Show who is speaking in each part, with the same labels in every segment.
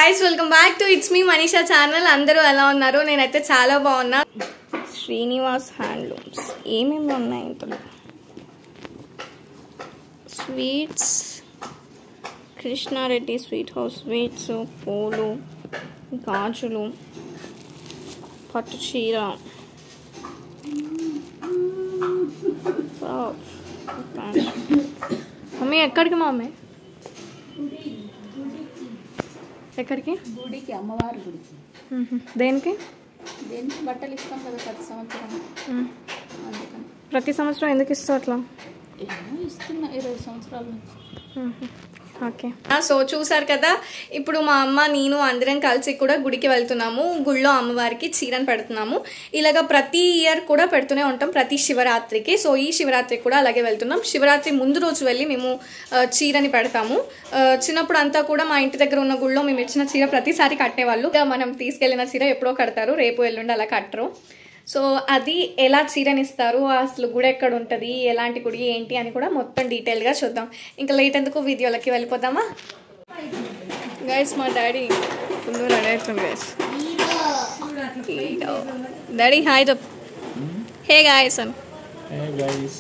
Speaker 1: Guys welcome back to it's me Manisha channel అందరూ ఎలా ఉన్నారు నేనైతే చాలా బాగున్నా శ్రీనివాస్ హ్యాండ్లూమ్స్ ఏమేమి ఉన్నాయి ఇంతలో sweets Krishna Reddy sweet house sweets పూలు గాజులు పట్టు చీర Wow. మమ్మీ ఎక్కడికి మమ్మీ ఎక్కడికి
Speaker 2: గుడికి అమ్మవారి గుడికి
Speaker 1: మ్మ్. దేనికి
Speaker 2: దేనికి బట్టలు ఇస్తాం కదా ప్రతి సంవత్సరం
Speaker 1: మ్మ్.
Speaker 2: అందుకని
Speaker 1: ప్రతి సంవత్సరం ఎందుకు ఇస్తావు అట్లా
Speaker 2: ఏమో ఇస్తున్నా ఇరవై సంవత్సరాల నుంచి
Speaker 1: ఓకే సో చూసారు కదా ఇప్పుడు మా అమ్మ నేను అందరం కలిసి కూడా గుడికి వెళ్తున్నాము గుళ్ళో అమ్మవారికి చీరను పెడుతున్నాము ఇలాగ ప్రతి ఇయర్ కూడా పెడుతూనే ఉంటాం ప్రతి శివరాత్రికి సో ఈ శివరాత్రికి కూడా అలాగే వెళ్తున్నాం శివరాత్రి ముందు రోజు వెళ్ళి మేము ఆ, చీరని పెడతాము ఆ, చిన్నప్పుడు అంతా కూడా మా ఇంటి దగ్గర ఉన్న గుళ్ళో మేము ఇచ్చిన చీర ప్రతిసారి కట్టేవాళ్ళు ఇంకా మనం తీసుకెళ్లిన చీర ఎప్పుడో కడతారు రేపు ఎల్లుండి అలా కట్టరు సో అది ఎలా చీరనిస్తారు అసలు గుడి ఎక్కడ ఉంటుంది ఎలాంటి గుడి ఏంటి అని కూడా మొత్తం డీటెయిల్గా చూద్దాం ఇంకా లేట్ ఎందుకు వీడియోలకి వెళ్ళిపోదామా గైస్ మా డాడీ ఫుల్ రెడీ అవుతుంది గైస్ డాడీ హాయ్ చెప్ హే గాయస్ అని
Speaker 3: Hey guys.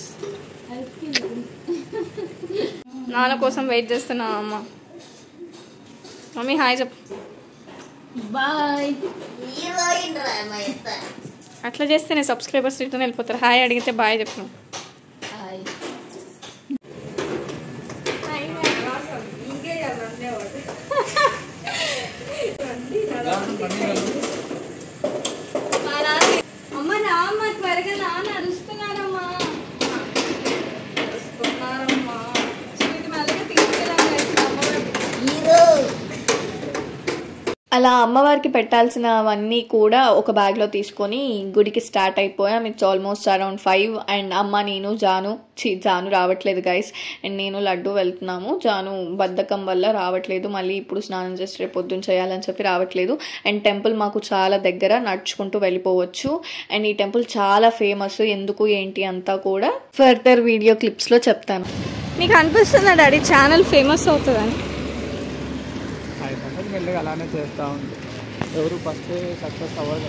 Speaker 1: నాన్న కోసం వెయిట్ చేస్తున్నా అమ్మ మమ్మీ హాయ్ చెప్
Speaker 2: బాయ్
Speaker 1: అట్లా చేస్తేనే సబ్స్క్రైబర్స్ రిటర్న్ వెళ్ళిపోతారు హాయ్ అడిగితే బాయ్ చెప్పను
Speaker 2: హాయ్
Speaker 1: అమ్మ రామ్మ త్వరగా నాన్న అరుస్తున్నారమ్మా అరుస్తున్నారమ్మా స్వీట్ మెల్లగా తీసుకెళ్ళండి అలా అమ్మవారికి పెట్టాల్సినవన్నీ కూడా ఒక బ్యాగ్లో తీసుకొని గుడికి స్టార్ట్ అయిపోయాం it's almost around five and అమ్మ నేను జాను చి జాను రావట్లేదు గైస్ అండ్ నేను లడ్డు వెళ్తున్నాము జాను బద్ధకం వల్ల రావట్లేదు మళ్ళీ ఇప్పుడు స్నానం చేసి రేపు పొద్దున్న చేయాలని చెప్పి రావట్లేదు అండ్ టెంపుల్ మాకు చాలా దగ్గర నడుచుకుంటూ వెళ్ళిపోవచ్చు అండ్ ఈ టెంపుల్ చాలా ఫేమస్ ఎందుకు ఏంటి అంతా కూడా ఫర్దర్ వీడియో క్లిప్స్లో చెప్తాను నీకు అనిపిస్తుందా డాడీ ఛానల్ ఫేమస్ అవుతుందని
Speaker 3: అయిపోతుంది మెల్లగా అలానే చేస్తూ ఉంది ఎవరు ఫస్ట్ సక్సెస్ అవ్వదు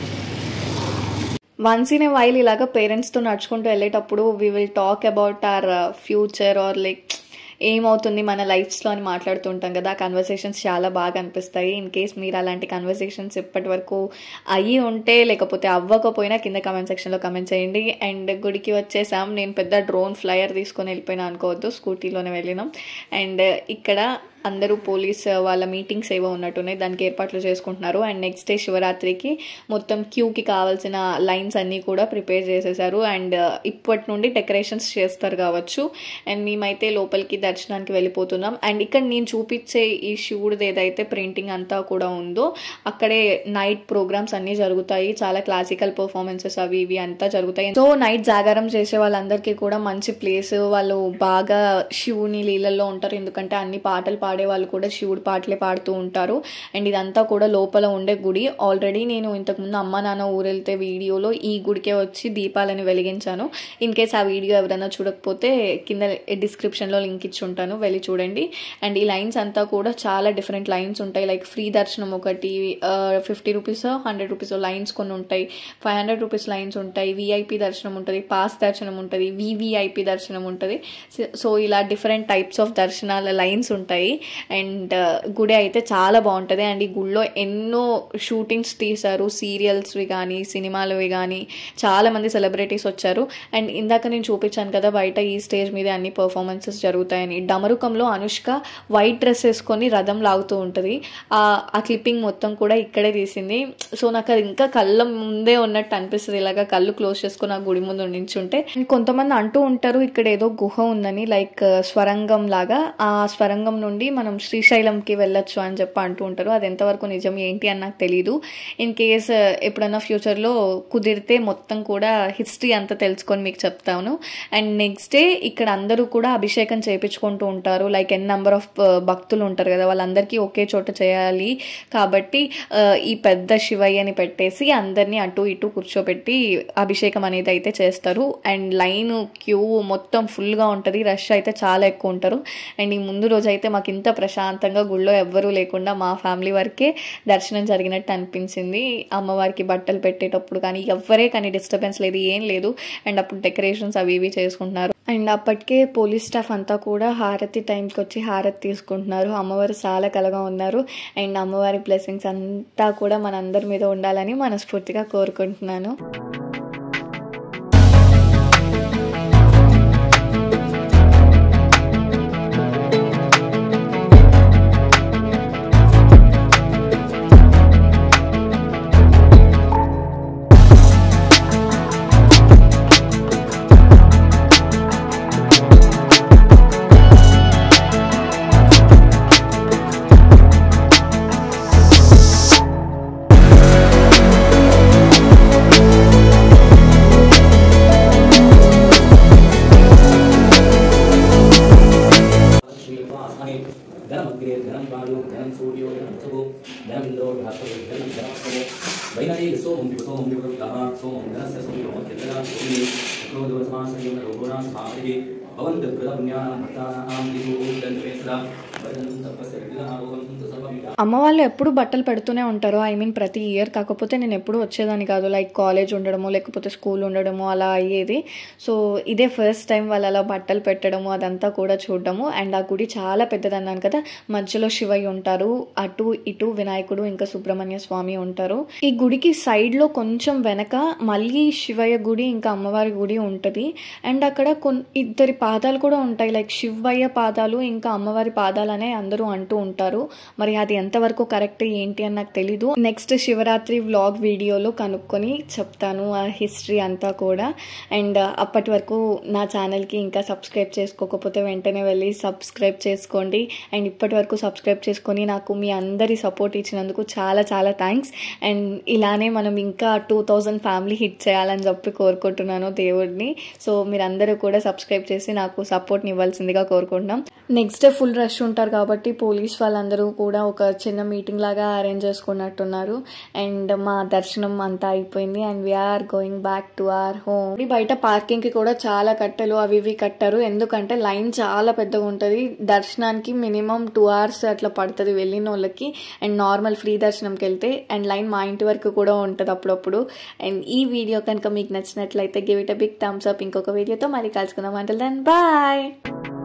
Speaker 1: వన్స్ ఇన్ ఏ వైల్ ఇలాగ పేరెంట్స్తో నడుచుకుంటూ వెళ్ళేటప్పుడు we will talk about our future or like ఏమవుతుంది మన లైఫ్స్లో అని మాట్లాడుతుంటాం కదా ఆ కన్వర్సేషన్స్ చాలా బాగా అనిపిస్తాయి ఇన్ కేస్ మీరు అలాంటి కన్వర్సేషన్స్ ఇప్పటి వరకు అయ్యి ఉంటే లేకపోతే అవ్వకపోయినా కింద కమెంట్ సెక్షన్లో కమెంట్ చేయండి అండ్ గుడికి వచ్చేసాం నేను పెద్ద డ్రోన్ ఫ్లయర్ తీసుకొని వెళ్ళిపోయినా అనుకోవద్దు స్కూటీలోనే వెళ్ళినాం అండ్ ఇక్కడ అందరూ పోలీస్ వాళ్ళ మీటింగ్స్ ఏవో ఉన్నట్టున్నాయి దానికి ఏర్పాట్లు చేసుకుంటున్నారు అండ్ నెక్స్ట్ డే శివరాత్రికి మొత్తం క్యూకి కావాల్సిన లైన్స్ అన్నీ కూడా ప్రిపేర్ చేసేసారు అండ్ ఇప్పటి నుండి డెకరేషన్స్ చేస్తారు కావచ్చు అండ్ మేమైతే లోపలికి దర్శనానికి వెళ్ళిపోతున్నాం అండ్ ఇక్కడ నేను చూపించే ఈ శివుడిది ఏదైతే ప్రింటింగ్ అంతా కూడా ఉందో అక్కడే నైట్ ప్రోగ్రామ్స్ అన్నీ జరుగుతాయి చాలా క్లాసికల్ పర్ఫార్మెన్సెస్ అవి ఇవి అంతా జరుగుతాయి సో నైట్ జాగారం చేసే వాళ్ళందరికీ కూడా మంచి ప్లేస్ వాళ్ళు బాగా శివుని లీలల్లో ఉంటారు ఎందుకంటే అన్ని పాటలు పాడే వాళ్ళు కూడా శివుడి పాటలే పాడుతూ ఉంటారు అండ్ ఇదంతా కూడా లోపల ఉండే గుడి ఆల్రెడీ నేను ఇంతకుముందు అమ్మ నాన్న ఊరెళ్తే వీడియోలో ఈ గుడికే వచ్చి దీపాలని వెలిగించాను ఇన్ కేస్ ఆ వీడియో ఎవరైనా చూడకపోతే కింద డిస్క్రిప్షన్లో లింక్ ఇచ్చి ఉంటాను వెళ్ళి చూడండి అండ్ ఈ లైన్స్ అంతా కూడా చాలా డిఫరెంట్ లైన్స్ ఉంటాయి లైక్ ఫ్రీ దర్శనం ఒకటి fifty rupees hundred rupees lines కొన్ని ఉంటాయి ఫైవ్ హండ్రెడ్ రూపీస్ లైన్స్ ఉంటాయి విఐపి దర్శనం ఉంటుంది పాస్ దర్శనం ఉంటుంది వివిఐపి దర్శనం ఉంటుంది సో ఇలా డిఫరెంట్ టైప్స్ ఆఫ్ దర్శనాల లైన్స్ ఉంటాయి అండ్ గుడి అయితే చాలా బాగుంటుంది అండ్ ఈ గుడిలో ఎన్నో షూటింగ్స్ తీశారు సీరియల్స్వి కానీ సినిమాలవి కానీ చాలా మంది సెలబ్రిటీస్ వచ్చారు అండ్ ఇందాక నేను చూపించాను కదా బయట ఈ స్టేజ్ మీద అన్ని పర్ఫార్మెన్సెస్ జరుగుతాయని డమరుకంలో అనుష్క వైట్ డ్రెస్ వేసుకొని రథం లాగుతూ ఉంటుంది ఆ ఆ క్లిప్పింగ్ మొత్తం కూడా ఇక్కడే తీసింది సో నాకు అది ఇంకా కళ్ళ ముందే ఉన్నట్టు అనిపిస్తుంది ఇలాగా కళ్ళు క్లోజ్ చేసుకుని ఆ గుడి ముందు నించుంటే And కొంతమంది అంటూ ఉంటారు ఇక్కడ ఏదో గుహ ఉందని లైక్ స్వరంగం లాగా ఆ స్వరంగం నుండి మనం శ్రీశైలంకి వెళ్ళొచ్చు అని చెప్పి అంటూ ఉంటారు అది ఎంతవరకు నిజం ఏంటి అని నాకు తెలియదు ఇన్ కేస్ ఎప్పుడైనా ఫ్యూచర్లో కుదిరితే మొత్తం కూడా హిస్టరీ అంతా తెలుసుకొని మీకు చెప్తాను అండ్ నెక్స్ట్ డే ఇక్కడ అందరూ కూడా అభిషేకం చేయించుకుంటూ ఉంటారు లైక్ ఎన్ నెంబర్ ఆఫ్ భక్తులు ఉంటారు కదా వాళ్ళందరికీ ఒకే చోట చేయాలి కాబట్టి ఆ, ఈ పెద్ద శివయ్యని పెట్టేసి అందరినీ అటు ఇటు కూర్చోబెట్టి అభిషేకం అనేది అయితే చేస్తారు అండ్ లైన్ క్యూ మొత్తం ఫుల్గా ఉంటుంది రష్ అయితే చాలా ఎక్కువ ఉంటారు అండ్ ఈ ముందు రోజు అయితే మాకు ఇంత ప్రశాంతంగా గుళ్ళో ఎవ్వరూ లేకుండా మా ఫ్యామిలీ వరకే దర్శనం జరిగినట్టు అనిపించింది అమ్మవారికి బట్టలు పెట్టేటప్పుడు కానీ ఎవ్వరే కానీ డిస్టర్బెన్స్ లేదు ఏం లేదు అండ్ అప్పుడు డెకరేషన్స్ అవి ఇవి చేసుకుంటున్నారు అండ్ అప్పటికే పోలీస్ స్టాఫ్ అంతా కూడా హారతి టైంకి వచ్చి హారతి తీసుకుంటున్నారు అమ్మవారు చాలా కలగా ఉన్నారు అండ్ అమ్మవారి బ్లెస్సింగ్స్ అంతా కూడా మనందరి మీద ఉండాలని మనస్ఫూర్తిగా కోరుకుంటున్నాను
Speaker 4: श्रीवासने धनमग्रे धनं वायु धनं सूर्यो धनं सुभो धनमिन्द्रो बृहस्पतिः धनं धनस्तमो वैनदे सोमं दिवसोमं दिवसः सोमं धनस्य सूर्यो मध्यतरा सोमे क्रोधवसमासर्यं रोगोणां भावये भवन्तः कृतपुण्यानां भक्तानां दिशो दन्तवेसरा वदनं सर्वस्य विघ्नारोहं सर्वविघ्ना
Speaker 1: అమ్మ వాళ్ళు ఎప్పుడు బట్టలు పెడుతూనే ఉంటారు ఐ మీన్ ప్రతి ఇయర్ కాకపోతే నేను ఎప్పుడు వచ్చేదాన్ని కాదు లైక్ కాలేజ్ ఉండడము లేకపోతే స్కూల్ ఉండడము అలా అయ్యేది సో ఇదే ఫస్ట్ టైం వాళ్ళు అలా బట్టలు పెట్టడము అదంతా కూడా చూడడము అండ్ ఆ గుడి చాలా పెద్దదన్నాను కదా మధ్యలో శివయ్య ఉంటారు అటు ఇటు వినాయకుడు ఇంకా సుబ్రహ్మణ్య స్వామి ఉంటారు ఈ గుడికి సైడ్ లో కొంచెం వెనక మళ్ళీ శివయ్య గుడి ఇంకా అమ్మవారి గుడి ఉంటది అండ్ అక్కడ కొన్ ఇద్దరి పాదాలు కూడా ఉంటాయి లైక్ శివయ్య పాదాలు ఇంకా అమ్మవారి పాదాలు అనే అందరూ అంటూ ఉంటారు మరి అది ఎంతవరకు కరెక్ట్ ఏంటి అని నాకు తెలీదు నెక్స్ట్ శివరాత్రి వ్లాగ్ వీడియోలో కనుక్కొని చెప్తాను ఆ హిస్టరీ అంతా కూడా అండ్ అప్పటి వరకు నా ఛానల్కి ఇంకా సబ్స్క్రైబ్ చేసుకోకపోతే వెంటనే వెళ్ళి సబ్స్క్రైబ్ చేసుకోండి అండ్ ఇప్పటి వరకు సబ్స్క్రైబ్ చేసుకొని నాకు మీ అందరి సపోర్ట్ ఇచ్చినందుకు చాలా చాలా థ్యాంక్స్ అండ్ ఇలానే మనం ఇంకా టూ థౌజండ్ ఫ్యామిలీ హిట్ చేయాలని చెప్పి కోరుకుంటున్నాను దేవుడిని సో మీరందరూ కూడా సబ్స్క్రైబ్ చేసి నాకు సపోర్ట్ని ఇవ్వాల్సిందిగా కోరుకుంటున్నాం నెక్స్ట్ డే ఫుల్ రష్ ఉంటారు కాబట్టి పోలీస్ వాళ్ళందరూ కూడా ఒక చిన్న మీటింగ్ లాగా అరేంజ్ చేసుకున్నట్టున్నారు అండ్ మా దర్శనం అంతా అయిపోయింది and we are going back to our home బయట పార్కింగ్ కి కూడా చాలా కట్టెలు అవి ఇవి కట్టారు ఎందుకంటే లైన్ చాలా పెద్దగా ఉంటుంది దర్శనానికి మినిమం టూ అవర్స్ అట్లా పడుతుంది వెళ్ళిన వాళ్ళకి అండ్ నార్మల్ ఫ్రీ దర్శనంకి వెళ్తే అండ్ లైన్ మా ఇంటి వరకు కూడా ఉంటుంది అప్పుడప్పుడు అండ్ ఈ వీడియో కనుక మీకు నచ్చినట్లయితే give it a big thumbs up ఇంకొక వీడియోతో మళ్ళీ కలుసుకుందాం అంటే దెన్ బాయ్